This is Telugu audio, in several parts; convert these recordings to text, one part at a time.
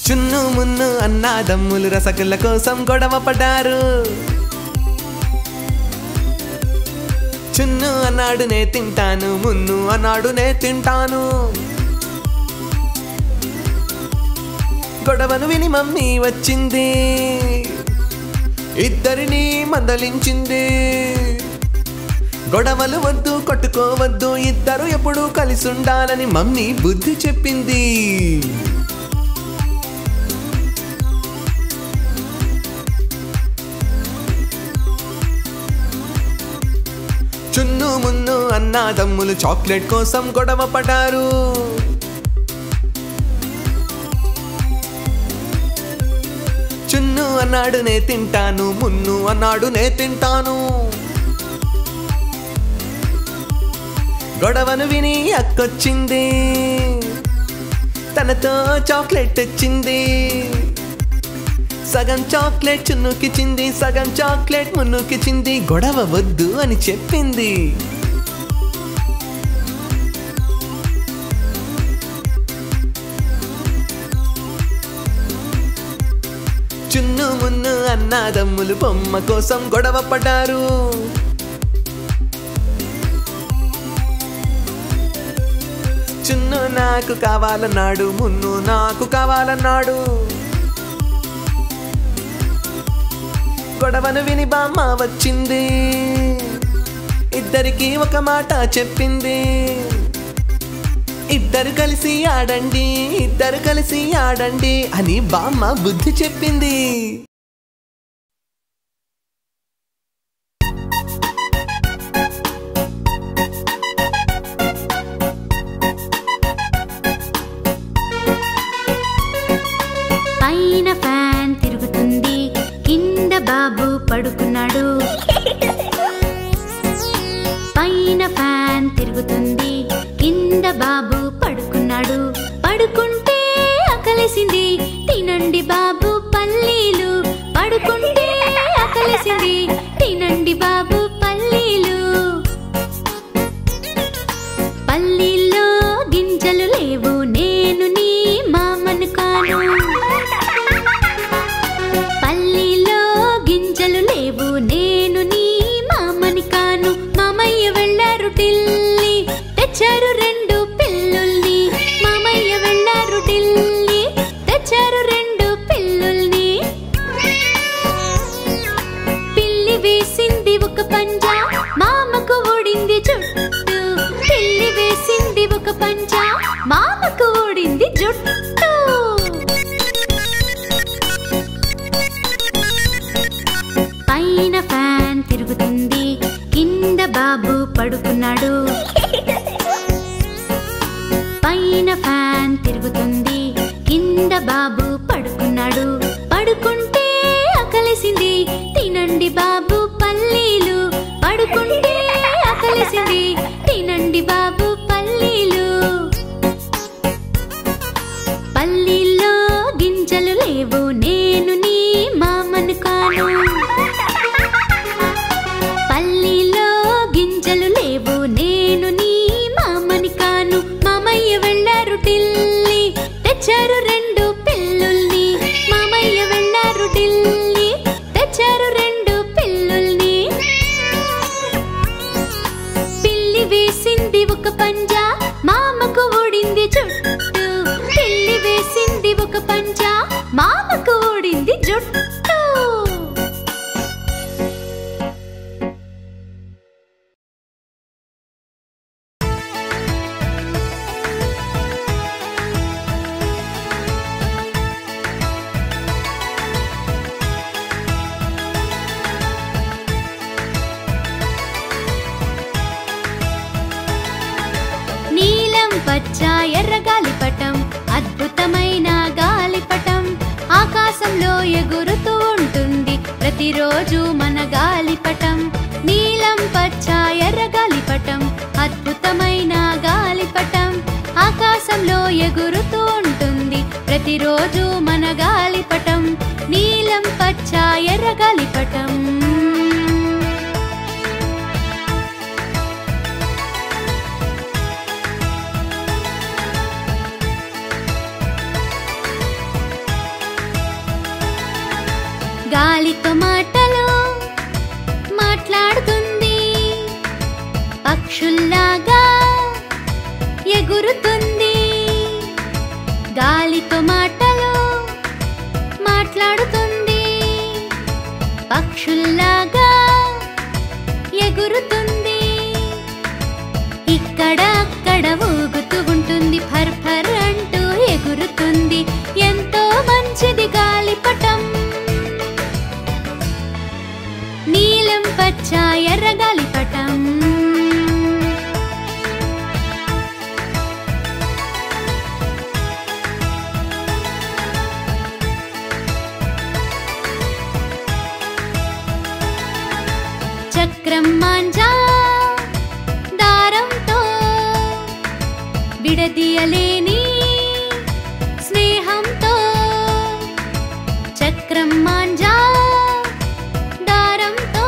చున్ను మున్ను అన్నాదమ్ములు రసగుల్ల కోసం గొడవ పడ్డారు చున్ను అన్నాడు నే తింటాను మున్ను అన్నాడు నే తింటాను గొడవను విని మమ్మీ వచ్చింది ఇద్దరిని మందలించింది గొడవలు వద్దు కొట్టుకోవద్దు ఇద్దరు ఎప్పుడు కలిసి ఉండాలని మమ్మీ బుద్ధి చెప్పింది చున్ను మున్ను అన్నాదమ్ములు చాక్లెట్ కోసం గొడవ పడ్డారు చున్ను అన్నాడు నే తింటాను మున్ను అన్నాడు నే తింటాను గొడవను విని అక్కొచ్చింది తనతో చాక్లెట్ తెచ్చింది సగం చాక్లెట్ చున్నుకిచ్చింది సగం చాక్లెట్ మున్నుకిచ్చింది గొడవ వద్దు అని చెప్పింది చున్ను మున్ను అన్నాదమ్ములు బొమ్మ కోసం గొడవ పడ్డారు చున్ను నాకు కావాలన్నాడు మున్ను నాకు కావాలన్నాడు గొడవను విని బామ్మ వచ్చింది ఇద్దరికి ఒక మాట చెప్పింది ఇద్దరు కలిసి ఆడండి ఇద్దరు కలిసి ఆడండి అని బామ్మ బుద్ధి చెప్పింది పైన ఫ్యాన్ తిరుగుతుంది కింద బాబు పడుకున్నాడు పైన ఫ్యాన్ తిరుగుతుంది కింద బాబు పడుకున్నాడు పడుకుంటే ఆకలేసింది తినండి బాబు పల్లీలు పడుకుంటే ఆకలేసింది తినండి బాబు పల్లీలు పల్లీల్లో గింజలు లేవు నేను నీ మామను కాను పల్లీలో గింజలు లేవు నేను నీ మామని కాను మామయ్య వెళ్ళారు ఢిల్లీ తెచ్చారు రెండు పిల్లుల్ని మామయ్య వెళ్ళారు ఢిల్లీ తెచ్చారు రెండు పిల్లుల్ని పిల్లి వేసింది ఒక పంజా మామకు ఊడింది జుట్టు పిల్లి వేసింది ఒక పంజా మామకు ఊడింది జుట్టు పైన ఫ్యాన్ తిరుగుతుంది కింద బాబు పడుకున్నాడు పైన ఫ్యాన్ తిరుగుతుంది కింద బాబు పడుకున్నాడు పడుకుంటే ఆకలేసింది తినండి బాబు పల్లీలు పడుకుంటే ఆకలేసింది తినండి బాబు పల్లీలు పల్లీల్లో గింజలు లేవు నేను నీ మామను కాను పల్లీలో గింజలు లేవు నేను నీ మామని కాను మామయ్య వెళ్ళారు ఢిల్లీ తెచ్చారు రెండు పిల్లుల్ని మామయ్య వెళ్ళారు ఢిల్లీ తెచ్చారు రెండు పిల్లుల్ని పిల్లి వేసింది ఒక పంజా మామకు ఊడింది జుట్టు పిల్లి వేసింది ఒక పంజా మామకు ఊడింది జుట్టు నీలం పచ్చ ఎర్ర గాలిపటం అద్భుతమైన గాలిపటం ఆకాశంలో ఎగురుతూ ఉంటుంది ప్రతిరోజు మన గాలిపటం నీలం పచ్చ ఎర్ర గాలిపటం అద్భుతమైన గాలిపటం ఆకాశంలో ఎగురుతూ ఉంటుంది ప్రతిరోజు మన గాలిపటం నీలం పచ్చ ఎర్ర గాలిపటం మాట్లాడుతుంది పక్షుల్లాగా ఎగురుతుంది గాలితో మాటలు మాట్లాడుతుంది పక్షుల్లాగా ఎగురుతుంది ఇక్కడ అక్కడ ఊగుతూ ఉంటుంది ఫర్ ఫర్ అంటూ ఎగురుతుంది ఎంతో మంచిది గాలిపటం నీలం పచ్చ ఎర్ర గాలిపటం చక్రం మాంజా దారంతో విడదీయలేని స్నేహంతో చక్రం మాంజా దారంతో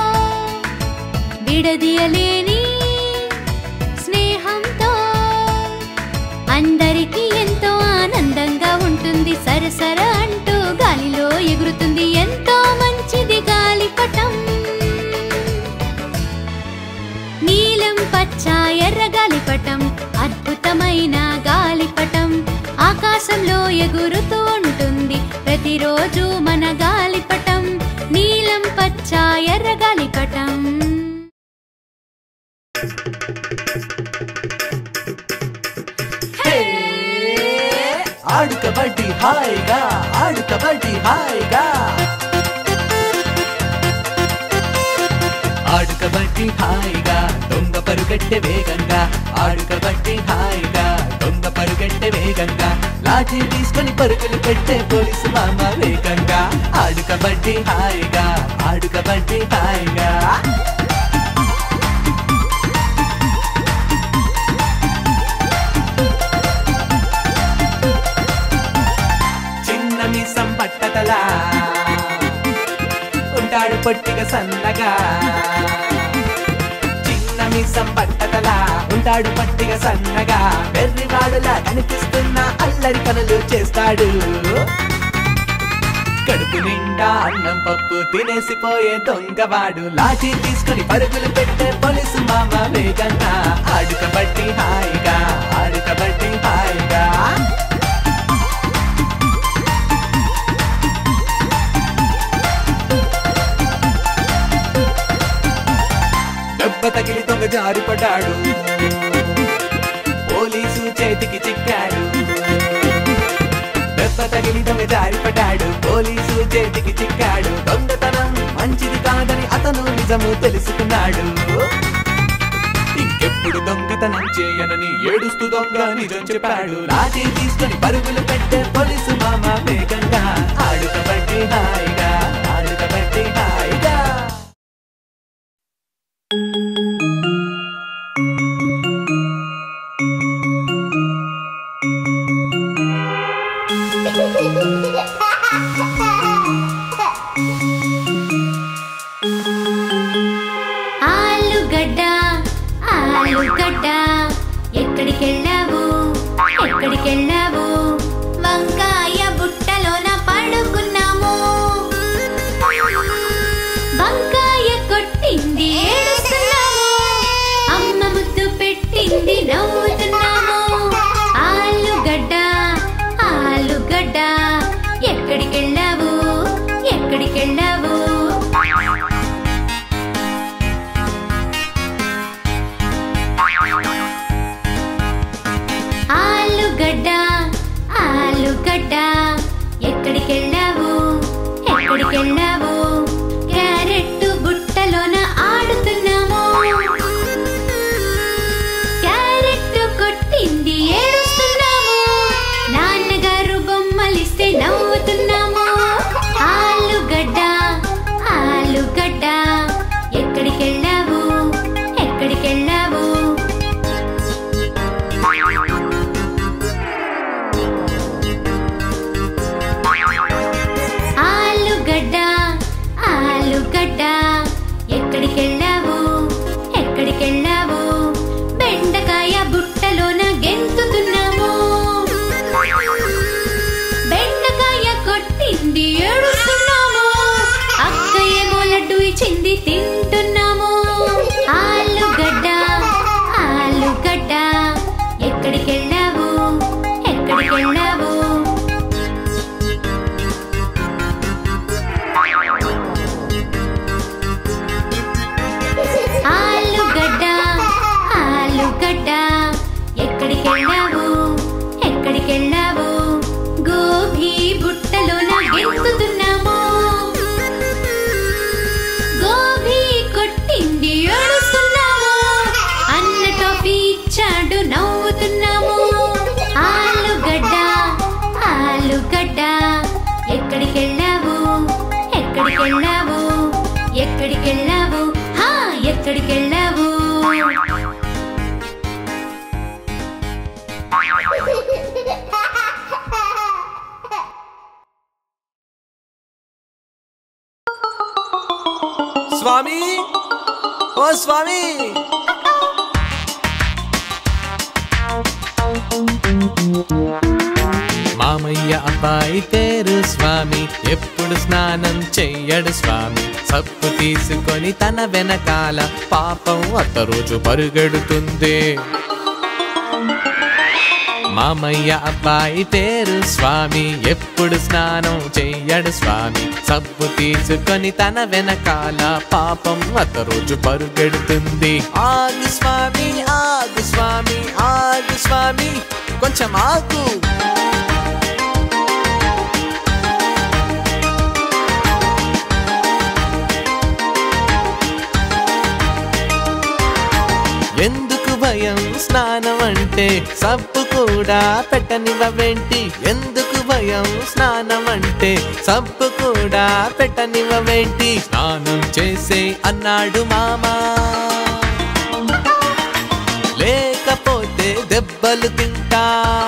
విడదీయలేని స్నేహంతో అందరికీ ఎంతో ఆనందంగా ఉంటుంది సరసర అంటూ గాలిలో ఎగురుతుంది ఎంతో మంచిది గాలిపటం నీలం పచ్చ ఎర్ర గాలిపటం అద్భుతమైన గాలిపటం ఆకాశంలో ఎగురుతూ ఉంటుంది ప్రతిరోజు మన గాలిపటం నీలం పచ్చ ఎర్ర గాలిపటం హే! ఆడు కబడ్డీ హాయిగా ఆడు కబడ్డీ హాయిగా ఆడు కబడ్డీ హాయిగా దొంగ పరుగెట్టె వేగంగా ఆడు కబడ్డీ హాయిగా దొంగ పరుగెట్టె వేగంగా లాఠీ తీసుకొని పరుగులు పెట్టే పోలీసు మామ వేగంగా ఆడు కబడ్డీ హాయిగా ఆడు కబడ్డీ హాయిగా చిన్న మీసం పట్టతలా ఉంటాడు పొట్టిగా సన్నగా చిన్న మీసం పట్టతలా ఉంటాడు పట్టిగా సన్నగా వెర్రివాడులా కనిపిస్తున్న అల్లరి పనులు చేస్తాడు కడుపు నిండా అన్నం పప్పు తినేసిపోయే దొంగవాడు లాఠీ తీసుకుని పరుగులు పెట్టే పోలీసు మామ వేగంగా ఆడు కబడ్డీ హాయిగా ఆడు కబడ్డీ హాయిగా దెబ్బ తగిలి దొంగ జారిపడ్డాడు పోలీసు చేతికి చిక్కాడు దెబ్బ తగిలి దొంగ జారిపడ్డాడు పోలీసు చేతికి చిక్కాడు దొంగతనం మంచిది కాదని అతను నిజము తెలుసుకున్నాడు ఇంకెప్పుడు దొంగతనం చేయనని ఏడుస్తూ దొంగ నిజం చెప్పాడు లాఠీ తీసుకొని పరుగులు పెట్టే పోలీసు మామ వేగంగా ఆడు కబడ్డీ హాయిగా ఆడు కబడ్డీ హాయిగా ఆలుగడ్డ ఆలుగడ్డ ఎక్కడికెళ్ళావు ఎక్కడికెళ్ళావు వంకాయ బుట్టలోన పడుకున్నాము వంకాయ కొట్టింది ఏడుస్తున్నాము అమ్మ ముద్దు పెట్టింది నవ్వుతున్నాము ఆలుగడ్డ ఆలుగడ్డ ఎక్కడికెళ్ళావు ఎక్కడికెళ్ళావు ఆలుగడ్డ ఆలుగడ్డ ఎక్కడికెళ్ళావు ఎక్కడికెళ్ళావు క్యారెట్ బుట్టలోన ఆడుతున్నాము క్యారెట్ కొట్టింది ఏడుస్తున్నాము నాన్నగారు బొమ్మలిస్తే నవ్వుతున్నాము ఆలుగడ్డ ఆలుగడ్డ ఎక్కడికెళ్ళావు ఎక్కడికెళ్ళావు ఎక్కడికెళ్ళావు ఆలుగడ్డ ఆలుగడ్డ ఎక్కడికెళ్ళావు ఎక్కడికెళ్ళావు గోభీ బుట్టలోన గెంతుతున్నాము గోభీ కొట్టింది ఏడుస్తున్నాము అన్న టాఫీ ఇచ్చాడు నవ్వుతున్నాము ఆలుగడ్డ ఆలుగడ్డ ఎక్కడికెళ్ళావు ఎక్కడికెళ్ళావు ఎక్కడికెళ్ళావు హా ఎక్కడికెళ్ళావు స్వామి ఓ స్వామి మామయ్య అబ్బాయి పేరు స్వామి ఎప్పుడు స్నానం చెయ్యడు స్వామి సప్పు తీసుకొని తన వెనకాల పాపం అత్త రోజు పరుగెడుతుంది మామయ్య అబ్బాయి పేరు స్వామి ఎప్పుడు స్నానం చెయ్యడు స్వామి సబ్బు తీసుకొని తన వెనకాల పాపం అత రోజు పరుగెడుతుంది ఆగు స్వామి ఆగు స్వామి ఆగు స్వామి కొంచెం ఆగు ఎందుకు భయం స్నానం అంటే సబ్బు కూడా పెట్టనివ్వవేంటి ఎందుకు భయం స్నానం అంటే సబ్బు కూడా పెట్టనివ్వవేంటి స్నానం చేసే అన్నాడు మామా లేకపోతే దెబ్బలు తింటా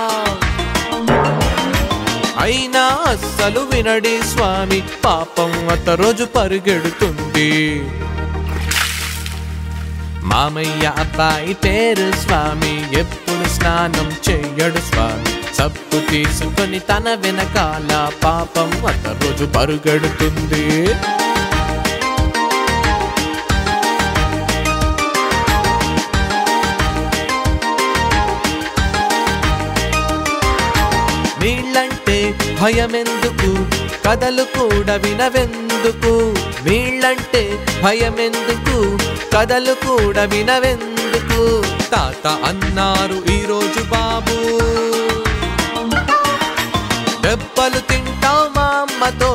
అయినా అస్సలు వినడి స్వామి పాపం అత రోజు పరుగెడుతుంది మామయ్య అబ్బాయి పేరు స్వామి ఎప్పుడు స్నానం చెయ్యడు స్వామి సబ్బు తీసుకొని తన వెనకాల పాపం అత రోజు పరుగెడుతుంది నీళ్ళంటే భయమెందుకు కథలు కూడా వినవెందుకు నీళ్ళంటే భయమెందుకు కథలు కూడా వినవెందుకు తాత అన్నారు ఈరోజు బాబు దెబ్బలు తింటావు మా అమ్మతో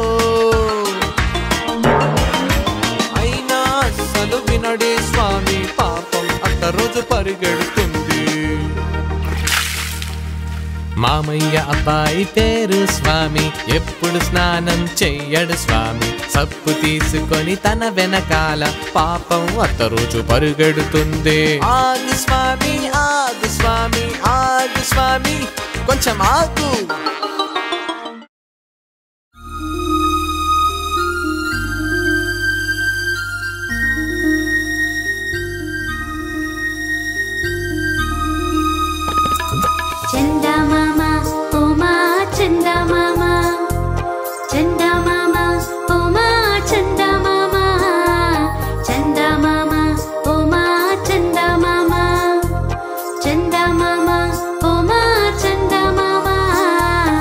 అయినా అస్సలు వినడే స్వామి పాపం అంత రోజు పరిగెడుతుంది మామయ్య అబ్బాయి పేరు స్వామి ఎప్పుడు స్నానం చెయ్యడు స్వామి సప్పు తీసుకొని తన వెనకాల పాపం అత్త రోజు పరుగెడుతుంది ఆగు స్వామి ఆగు స్వామి ఆగు స్వామి కొంచెం ఆగు చందమామ ఓ మా చందమామ చందమామ ఓ మా చందమామ చందమామ ఓ మా చందమామ చందమామ ఓ మా చందమామ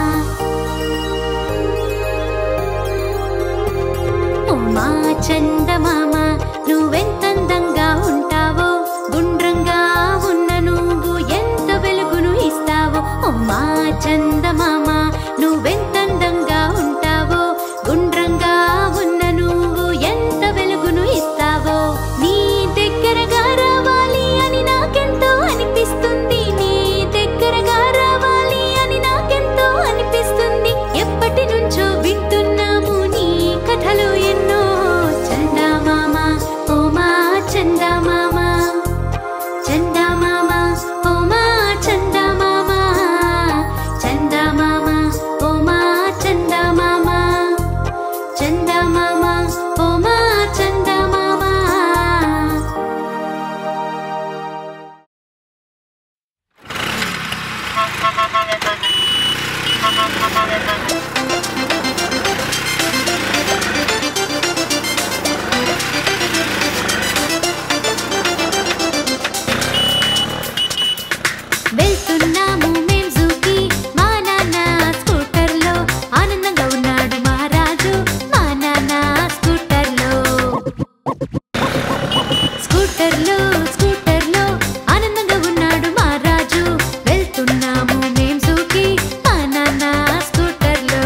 స్కూటర్లో స్కూటర్లో ఆనందంగా ఉన్నాడు మా రాజు వెళ్తున్నాము మేం సూకి మా నాన్న స్కూటర్లో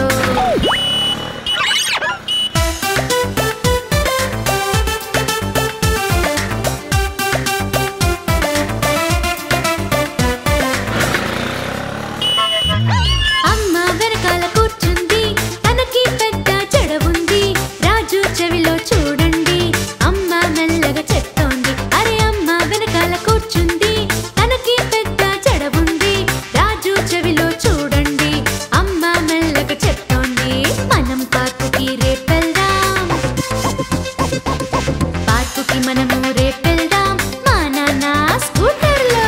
అమ్మ వెనకాల కూర్చుంది తనకి పెద్ద జడ ఉంది రాజు చెవిలో చూడండి అమ్మ మెల్లగా చెప్తోంది అరే అమ్మ వెనకాల కూర్చుంది తనకి పెద్ద జడ ఉంది రాజు చెవిలో చూడండి అమ్మ మెల్లగా చెప్తోంది మనం పార్కుకి రేపెళ్దాం పార్కుకి మనము రేపెళ్దాం మా నాన్న స్కూటర్లో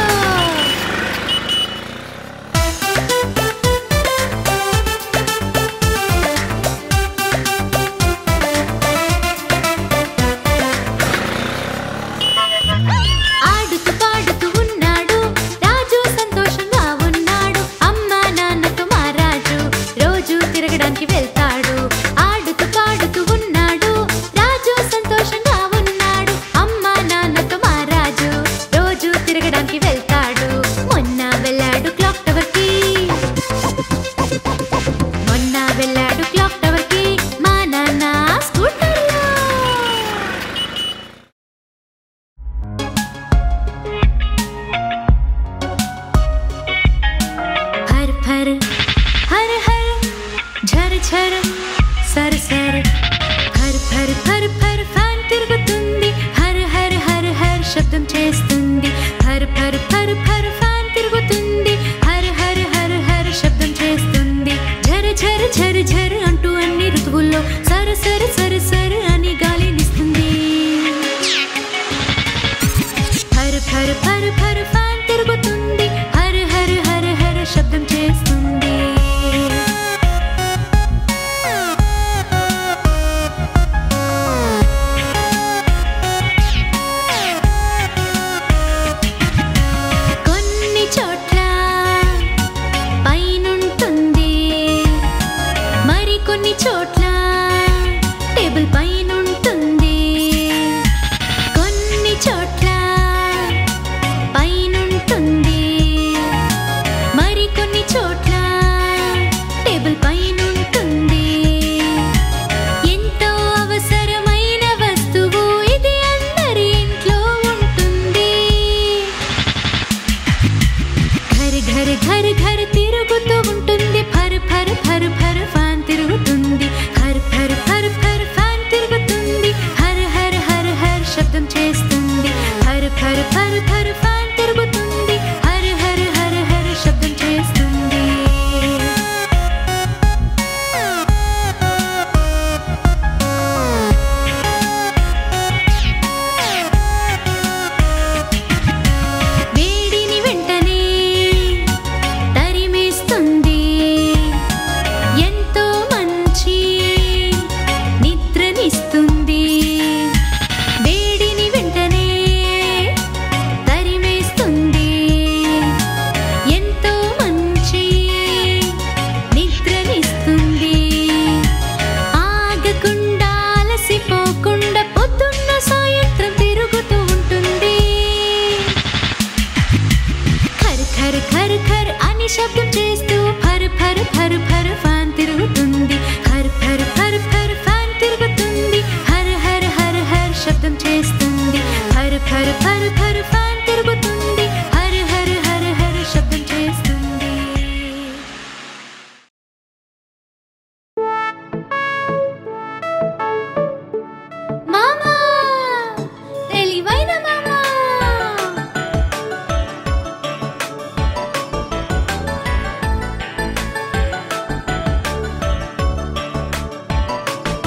ఆడుతూ పాడుతూ ఉన్నాడు రాజు సంతోషంగా ఉన్నాడు అమ్మ నాన్నతో మా రాజు రోజు తిరగడానికి వెళ్తాడు ఆడుతూ పాడుతూ ఉన్నాడు రాజు సంతోషంగా ఉన్నాడు అమ్మ నాన్నతో మా రాజు రోజు తిరగడానికి వెళ్తాడు మొన్న వెళ్ళాడు క్లాక్ టవర్ కి మొన్న వెళ్ళాడు క్లాక్ టవర్ కి మా నాన్న స్కూటర్లో फर फर हर हर झर झर సర్ సర్ ఫర్ ఫర్ ఫర్ ఫర్ ఫ్యాన్ తిరుగుతుంది హర్ హర్ హర్ హర్ శబ్దం చేస్తుంది ఫర్ ఫర్ ఫర్ ఫర్ ఫ్యాన్ తిరుగుతుంది హర్ హర్ హర్ హర్ శబ్దం చేస్తుంది ఝర్ ఝర్ ఝర్ ఝర్ అంటూ అన్ని ఋతువుల్లో సర సర సర సర అని గాలినిస్తుంది హర్ హర్ హర్ హర్ ఫ్యాన్ తిరుగుతుంది హర్ హర్ హర్ హర్ శబ్దం చేస్తుంది కొన్ని చోట్ల పైనుంటుంది మరి కొన్ని చోట్ల టేబుల్ పైనుంటుంది కొన్ని చోట్ల పైనుంటుంది మరి కొన్ని చోట్ల టేబుల్ పైనుంటుంది ఎంతో అవసరమైన వస్తువు ఇది అందరి ఇంట్లో ఉంటుంది ఘర్ ఘర్ ఘర్ ఘర్ తిరుగుతూ ఉంటుంది ఫర్ ఫర్ ఫర్ ఫర్ ఫ్యాన్ తిరుగుతుంది హర్ ఫర్ ఫర్ ఫర్ ఫ్యాన్ తిరుగుతుంది హర్ హర్ హర్ హర్ శబ్దం చేస్తుంది హర్ ఫర్ ఫర్ ఫర్ ఫ్యాన్ తిరుగుతుంది హర్ హర్ హర్ హర్ శబ్దం చేస్తుంది వేడిని వెంటనే తరిమేస్తుంది ఎంతో మంచి నిద్రనిస్తుంది వేడిని వెంటనే తరిమేస్తుంది ఎంతో మంచి నిద్రనిస్తుంది ఆగకుండా అలసిపోకుండా పొద్దున్న సాయంత్రం తిరుగుతూ ఉంటుంది ఖర్ ఖర్ ఖర్ ఖర్ అని శబ్దం చేస్తూ ఫర్ ఫర్ ఫర్ ఫర్ ఫ్యాన్ తిరుగుతుంది హర్ ఫర్ ఫర్ ఫర్ ఫ్యాన్ తిరుగుతుంది హర్ హర్ హర్ హర్ శబ్దం చేస్తుంది హర్ ఫర్ ఫర్ ఫర్ ఫ్యాన్ తిరుగుతుంది హర్ హర్ హర్ హర్ శబ్దం చేస్తుంది మామా తెలివైన మామా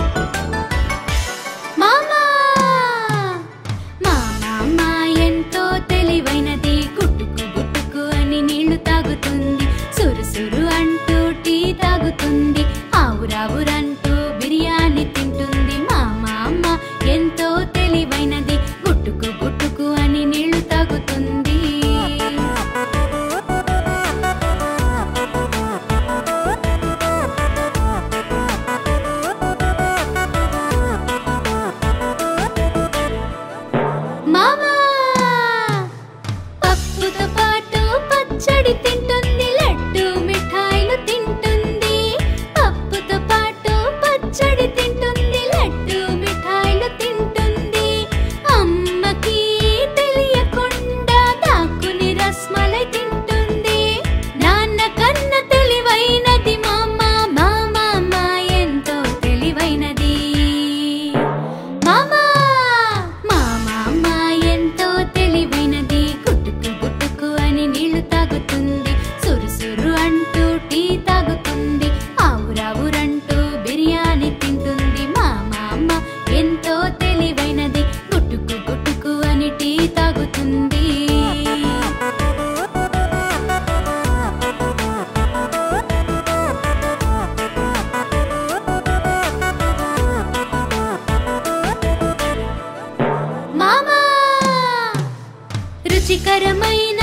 మామా మా మామ ఎంతో ఉంది మామా రుచికరమైన